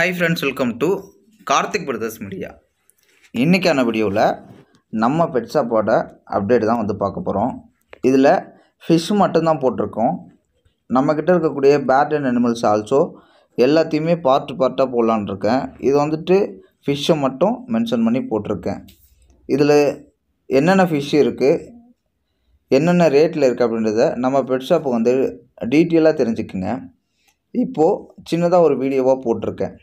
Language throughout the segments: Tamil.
hi friends welcome to Karthik brothers media இன்றைக்கான வீடியோவில் நம்ம பெட் ஷாப்போட அப்டேட் தான் வந்து பார்க்க போகிறோம் இதில் ஃபிஷ் மட்டும்தான் போட்டிருக்கோம் நம்மக்கிட்ட இருக்கக்கூடிய பேட் அண்ட் அனிமல்ஸ் ஆல்சோ எல்லாத்தையுமே பார்ட் பார்ட்டாக போடலான்னு இருக்கேன் இது வந்துட்டு ஃபிஷ்ஷை மட்டும் மென்ஷன் பண்ணி போட்டிருக்கேன் இதில் என்னென்ன ஃபிஷ் இருக்குது என்னென்ன ரேட்டில் இருக்குது அப்படின்றத நம்ம பெட் ஷாப்பு வந்து டீட்டெயிலாக தெரிஞ்சுக்குங்க இப்போது சின்னதாக ஒரு வீடியோவாக போட்டிருக்கேன்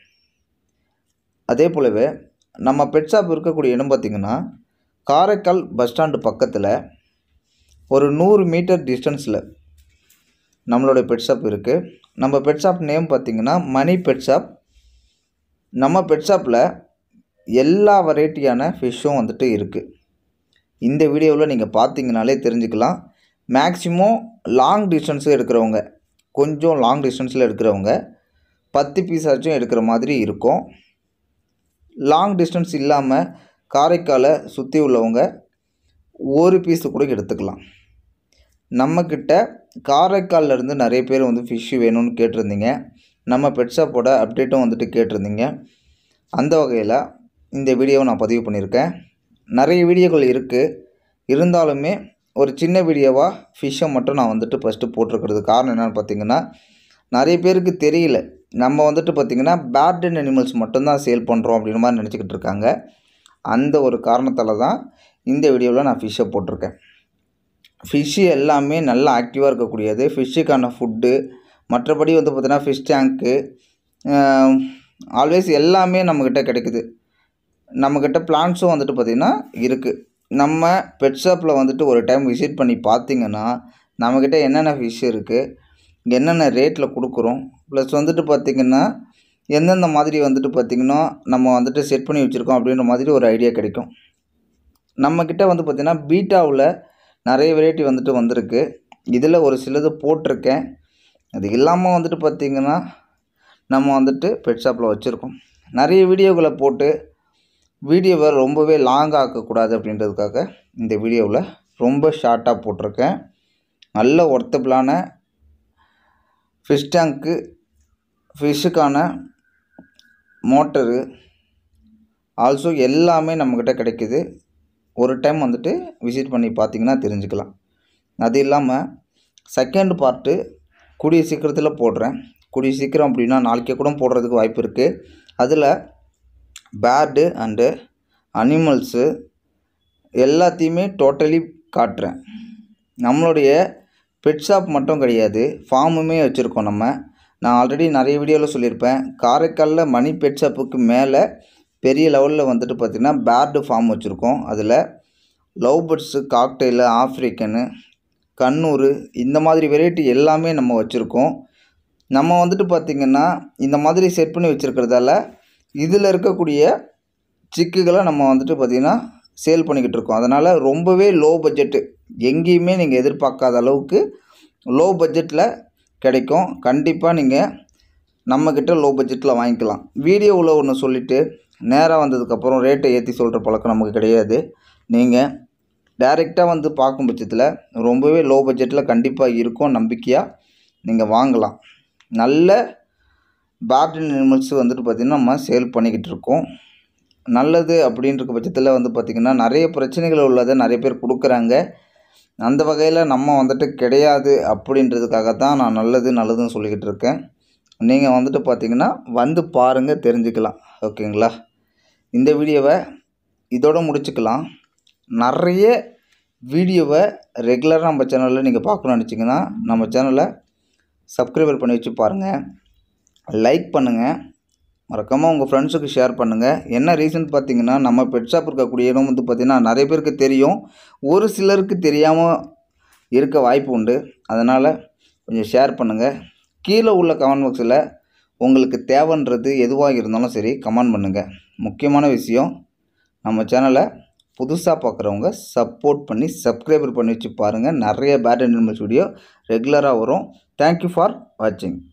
அதே போலவே நம்ம பெட் ஷாப் இருக்கக்கூடிய இடம் பார்த்திங்கன்னா காரைக்கால் பஸ் ஸ்டாண்டு பக்கத்தில் ஒரு நூறு மீட்டர் டிஸ்டன்ஸில் நம்மளுடைய பெட் ஷாப் இருக்குது நம்ம பெட் ஷாப் நேம் பார்த்திங்கன்னா மணி பெட் ஷாப் நம்ம பெட் ஷாப்பில் எல்லா வெரைட்டியான ஃபிஷ்ஷும் வந்துட்டு இருக்குது இந்த வீடியோவில் நீங்கள் பார்த்தீங்கனாலே தெரிஞ்சுக்கலாம் மேக்ஸிமம் லாங் டிஸ்டன்ஸு எடுக்கிறவங்க கொஞ்சம் லாங் டிஸ்டன்ஸில் எடுக்கிறவங்க பத்து பீஸ் ஆச்சும் எடுக்கிற மாதிரி இருக்கும் லாங் டிஸ்டன்ஸ் இல்லாமல் காரைக்காலை சுற்றி உள்ளவங்க ஒரு பீஸு கூட எடுத்துக்கலாம் நம்மக்கிட்ட காரைக்கால்ல இருந்து நிறைய பேர் வந்து ஃபிஷ்ஷு வேணும்னு கேட்டிருந்தீங்க நம்ம பெட் ஷாப்போட அப்டேட்டும் வந்துட்டு கேட்டிருந்தீங்க அந்த வகையில் இந்த வீடியோவை நான் பதிவு பண்ணியிருக்கேன் நிறைய வீடியோக்கள் இருக்குது இருந்தாலுமே ஒரு சின்ன வீடியோவாக ஃபிஷ்ஷை மட்டும் நான் வந்துட்டு ஃபஸ்ட்டு போட்டிருக்கிறது காரணம் என்னென்னு பார்த்தீங்கன்னா நிறைய பேருக்கு தெரியல நம்ம வந்துட்டு பார்த்திங்கன்னா பேர்ட் அண்ட் அனிமல்ஸ் மட்டும்தான் சேல் பண்ணுறோம் அப்படின்ற மாதிரி நினச்சிக்கிட்டு இருக்காங்க அந்த ஒரு காரணத்தால் தான் இந்த வீடியோவில் நான் ஃபிஷ்ஷை போட்டிருக்கேன் ஃபிஷ்ஷு எல்லாமே நல்லா ஆக்டிவாக இருக்கக்கூடியது ஃபிஷ்ஷுக்கான ஃபுட்டு மற்றபடி வந்து பார்த்திங்கன்னா ஃபிஷ் டேங்க்கு ஆல்வேஸ் எல்லாமே நம்மக்கிட்ட கிடைக்குது நம்மக்கிட்ட பிளான்ஸும் வந்துட்டு பார்த்திங்கன்னா இருக்குது நம்ம பெட் ஷாப்பில் வந்துட்டு ஒரு டைம் விசிட் பண்ணி பார்த்தீங்கன்னா நம்மக்கிட்ட என்னென்ன ஃபிஷ் இருக்குது என்னென்ன ரேட்டில் கொடுக்குறோம் ப்ளஸ் வந்துட்டு பார்த்திங்கன்னா எந்தெந்த மாதிரி வந்துட்டு பார்த்திங்கன்னா நம்ம வந்துட்டு செட் பண்ணி வச்சுருக்கோம் அப்படின்ற மாதிரி ஒரு ஐடியா கிடைக்கும் நம்மக்கிட்ட வந்து பார்த்திங்கன்னா பீட்டாவில் நிறைய வெரைட்டி வந்துட்டு வந்திருக்கு இதில் ஒரு சிலது போட்டிருக்கேன் அது இல்லாமல் வந்துட்டு பார்த்திங்கன்னா நம்ம வந்துட்டு பெட் ஷாப்பில் வச்சுருக்கோம் நிறைய வீடியோக்களை போட்டு வீடியோவை ரொம்பவே லாங் ஆக்கக்கூடாது அப்படின்றதுக்காக இந்த வீடியோவில் ரொம்ப ஷார்ட்டாக போட்டிருக்கேன் நல்ல ஒர்த்தபிளான ஃபிஷ் டேங்க்கு ஃபிஷ்ஷுக்கான மோட்டரு ஆல்சோ எல்லாமே நம்மக்கிட்ட கிடைக்குது ஒரு டைம் வந்துட்டு விசிட் பண்ணி பார்த்தீங்கன்னா தெரிஞ்சுக்கலாம் அது இல்லாமல் செகண்ட் பார்ட்டு கூடிய சீக்கிரத்தில் போடுறேன் கூடிய சீக்கிரம் அப்படின்னா நாளைக்கே கூட போடுறதுக்கு வாய்ப்பு இருக்குது அதில் பேர்டு அண்டு அனிமல்ஸு எல்லாத்தையுமே டோட்டலி காட்டுறேன் நம்மளுடைய பெட் ஷாப் மட்டும் கிடையாது ஃபார்முமே வச்சுருக்கோம் நம்ம நான் ஆல்ரெடி நிறைய வீடியோவில் சொல்லியிருப்பேன் காரைக்காலில் மணி பெட் ஷாப்புக்கு மேலே பெரிய லெவலில் வந்துட்டு பார்த்திங்கன்னா பேர்டு ஃபார்ம் வச்சுருக்கோம் அதில் love birds cockatiel African conure இந்த மாதிரி வெரைட்டி எல்லாமே நம்ம வச்சுருக்கோம் நம்ம வந்துட்டு பார்த்திங்கன்னா இந்த மாதிரி செட் பண்ணி வச்சுருக்கிறதால இதில் இருக்கக்கூடிய சிக்குகளை நம்ம வந்துட்டு பார்த்திங்கன்னா சேல் பண்ணிக்கிட்டு இருக்கோம் அதனால் ரொம்பவே லோ பட்ஜெட்டு எங்கேயுமே நீங்கள் எதிர்பார்க்காத அளவுக்கு லோ பட்ஜெட்டில் கிடைக்கும் கண்டிப்பாக நீங்கள் நம்மக்கிட்ட லோ பட்ஜெட்டில் வாங்கிக்கலாம் வீடியோவில் ஒன்று சொல்லிவிட்டு நேராக வந்ததுக்கப்புறம் ரேட்டை ஏற்றி சொல்கிற பழக்கம் நமக்கு கிடையாது நீங்கள் டைரெக்டாக வந்து பார்க்கும் பட்சத்தில் ரொம்பவே லோ பட்ஜெட்டில் கண்டிப்பாக இருக்கும் நம்பிக்கையாக நீங்கள் வாங்கலாம் நல்ல பேர்ட் அனிமல்ஸ் வந்துட்டு பார்த்திங்கன்னா நம்ம சேல் பண்ணிக்கிட்டு இருக்கோம் நல்லது அப்படின்ற பட்சத்தில் வந்து பார்த்திங்கன்னா நிறைய பிரச்சனைகள் உள்ளதை நிறைய பேர் கொடுக்குறாங்க அந்த வகையில் நம்ம வந்துட்டு கிடையாது அப்படின்றதுக்காக தான் நான் நல்லது நல்லதுன்னு சொல்லிக்கிட்டு இருக்கேன் நீங்கள் வந்துட்டு பார்த்திங்கன்னா வந்து பாருங்கள் தெரிஞ்சுக்கலாம் ஓகேங்களா இந்த வீடியோவை இதோடு முடிச்சுக்கலாம் நிறைய வீடியோவை ரெகுலராக நம்ம சேனலில் நீங்கள் பார்க்கணும்னு நினச்சிங்கன்னா நம்ம சேனலை சப்ஸ்கிரைபர் பண்ணி வச்சு பாருங்கள் லைக் பண்ணுங்கள் மறக்காமல் உங்கள் ஃப்ரெண்ட்ஸுக்கு ஷேர் பண்ணுங்கள் என்ன ரீசன் பார்த்தீங்கன்னா நம்ம பெட் ஷாப் இருக்கக்கூடிய இடம் வந்து பார்த்திங்கன்னா நிறைய பேருக்கு தெரியும் ஒரு சிலருக்கு தெரியாமல் இருக்க வாய்ப்பு உண்டு அதனால் கொஞ்சம் ஷேர் பண்ணுங்கள் கீழே உள்ள கமெண்ட் பாக்ஸில் உங்களுக்கு தேவைன்றது எதுவாக இருந்தாலும் சரி கமெண்ட் பண்ணுங்கள் முக்கியமான விஷயம் நம்ம சேனலை புதுசாக பார்க்குறவங்க சப்போர்ட் பண்ணி சப்ஸ்கிரைபர் பண்ணி வச்சு பாருங்கள் நிறைய பேட் அனிமல்ஸ் வீடியோ ரெகுலராக வரும் தேங்க்யூ ஃபார் வாட்சிங்